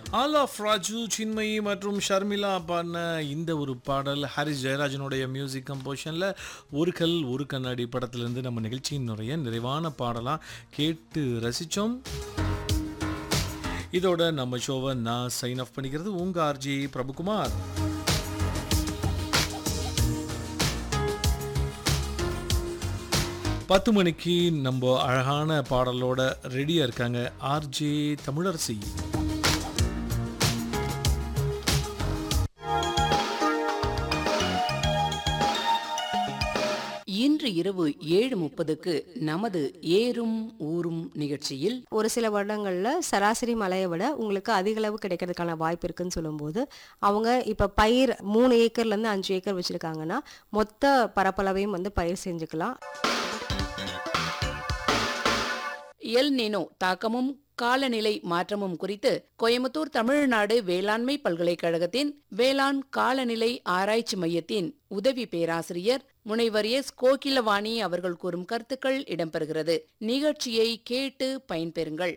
all of Raju Chinmayi மற்றும் ஷர்மிளா பாடின இந்த ஒரு பாடல் ஹாரிஸ் ஜெயராஜனுடைய மியூசிக் கம்போஷனில் ஒரு கல் ஒரு கண்ணாடி படத்திலிருந்து நம்ம நிகழ்ச்சியினுடைய நிறைவான பாடலாம் கேட்டு ரசித்தோம் இதோட நம்ம ஷோவை நான் சைன் ஆஃப் பண்ணிக்கிறது உங்கள் ஆர்ஜி பிரபுகுமார் பத்து மணிக்கு நம்ம அழகான பாடலோட ரெடியாக இருக்காங்க ஆர்ஜே தமிழரசி இன்று இரவு ஏழு முப்பதுக்கு நமது ஏறும் ஊரும் நிகழ்ச்சியில் ஒரு சில வருடங்கள்ல சராசரி மழையை விட உங்களுக்கு அதிக அளவு கிடைக்கிறதுக்கான வாய்ப்பு இருக்குன்னு சொல்லும்போது அவங்க இப்ப பயிர் மூணு ஏக்கர்ல இருந்து அஞ்சு ஏக்கர் வச்சிருக்காங்கன்னா மொத்த பரப்பளவையும் வந்து பயிர் செஞ்சுக்கலாம் எல் நினோ தாக்கமும் காலநிலை மாற்றமும் குறித்து கோயம்புத்தூர் தமிழ்நாடு வேளாண்மை பல்கலைக்கழகத்தின் வேளாண் காலநிலை ஆராய்ச்சி மையத்தின் உதவி பேராசிரியர் முனைவர் எஸ் கோகிலவாணி அவர்கள் கூறும் கருத்துக்கள் இடம்பெறுகிறது நிகழ்ச்சியை கேட்டு பயன்பெறுங்கள்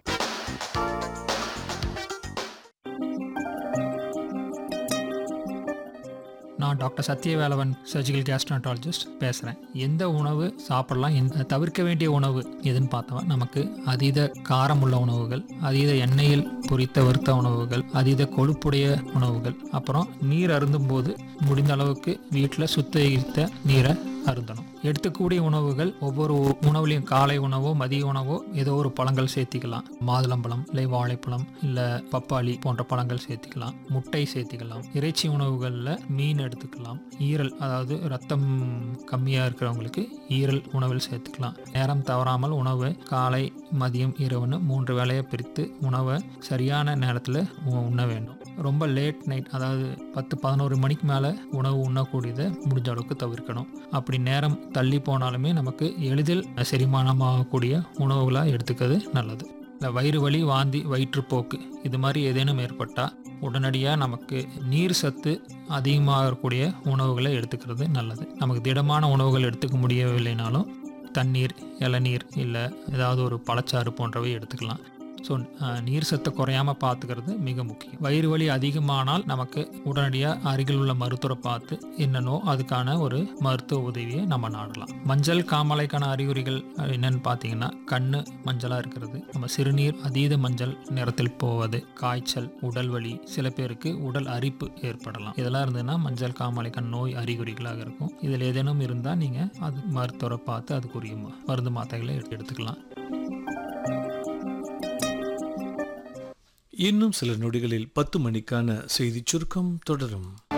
நான் டாக்டர் சத்யவேலவன் சர்ஜிக்கல் கேஸ்ட்ரன்டாலஜிஸ்ட் பேசுகிறேன் எந்த உணவு சாப்பிடலாம் எந்த தவிர்க்க வேண்டிய உணவு எதுன்னு பார்த்தோம் நமக்கு அதீத காரம் உள்ள உணவுகள் அதீத எண்ணெயில் பொரித்த வறுத்த உணவுகள் அதீத கொழுப்புடைய உணவுகள் அப்புறம் நீர் அருந்தும் போது முடிந்த அளவுக்கு வீட்டில் சுத்திகரித்த நீரை அருந்தணும் எடுத்துக்கூடிய உணவுகள் ஒவ்வொரு உணவுலையும் காலை உணவோ மதிய உணவோ ஏதோ ஒரு பழங்கள் சேர்த்திக்கலாம் மாதுளம்பழம் இல்லை வாழைப்பழம் இல்லை பப்பாளி போன்ற பழங்கள் சேர்த்திக்கலாம் முட்டை சேர்த்திக்கலாம் இறைச்சி உணவுகளில் மீன் எடுத்துக்கலாம் ஈரல் அதாவது ரத்தம் கம்மியாக இருக்கிறவங்களுக்கு ஈரல் உணவில் சேர்த்துக்கலாம் நேரம் தவறாமல் உணவை காலை மதியம் இரவுன்னு மூன்று வேளையை பிரித்து உணவை சரியான நேரத்தில் உண்ண வேண்டும் ரொம்ப லேட் நைட் அதாவது பத்து பதினோரு மணிக்கு மேலே உணவு உண்ணக்கூடியதை முடிஞ்ச அளவுக்கு தவிர்க்கணும் அப்படி நேரம் தள்ளி போனாலுமே நமக்கு எளிதில் செரிமானமாகக்கூடிய உணவுகளாக எடுத்துக்கிறது நல்லது இந்த வயிறு வலி வாந்தி வயிற்றுப்போக்கு இது மாதிரி ஏதேனும் ஏற்பட்டால் உடனடியாக நமக்கு நீர் சத்து அதிகமாகக்கூடிய உணவுகளை எடுத்துக்கிறது நல்லது நமக்கு திடமான உணவுகள் எடுத்துக்க முடியவில்லைனாலும் தண்ணீர் இளநீர் இல்லை ஏதாவது ஒரு பழச்சாறு போன்றவை எடுத்துக்கலாம் ஸோ நீர் சத்தை குறையாமல் பார்த்துக்கிறது மிக முக்கியம் வயிறு வலி அதிகமானால் நமக்கு உடனடியாக அருகில் உள்ள மருத்துவரை பார்த்து என்னன்னோ அதுக்கான ஒரு மருத்துவ உதவியை நம்ம நாடலாம் மஞ்சள் காமலைக்கான அறிகுறிகள் என்னன்னு பார்த்தீங்கன்னா கண்ணு மஞ்சளாக இருக்கிறது நம்ம சிறுநீர் அதீத மஞ்சள் நிறத்தில் போவது காய்ச்சல் உடல் வலி சில பேருக்கு உடல் அரிப்பு ஏற்படலாம் இதெல்லாம் இருந்ததுன்னா மஞ்சள் காமாலைக்கான நோய் அறிகுறிகளாக இருக்கும் இதில் ஏதேனும் இருந்தால் நீங்கள் அது மருத்துவரை பார்த்து அதுக்குரிய மருந்து மாத்திரைகளை எடுத்துக்கலாம் இன்னும் சில நொடிகளில் பத்து மணிக்கான செய்திச் சுருக்கம் தொடரும்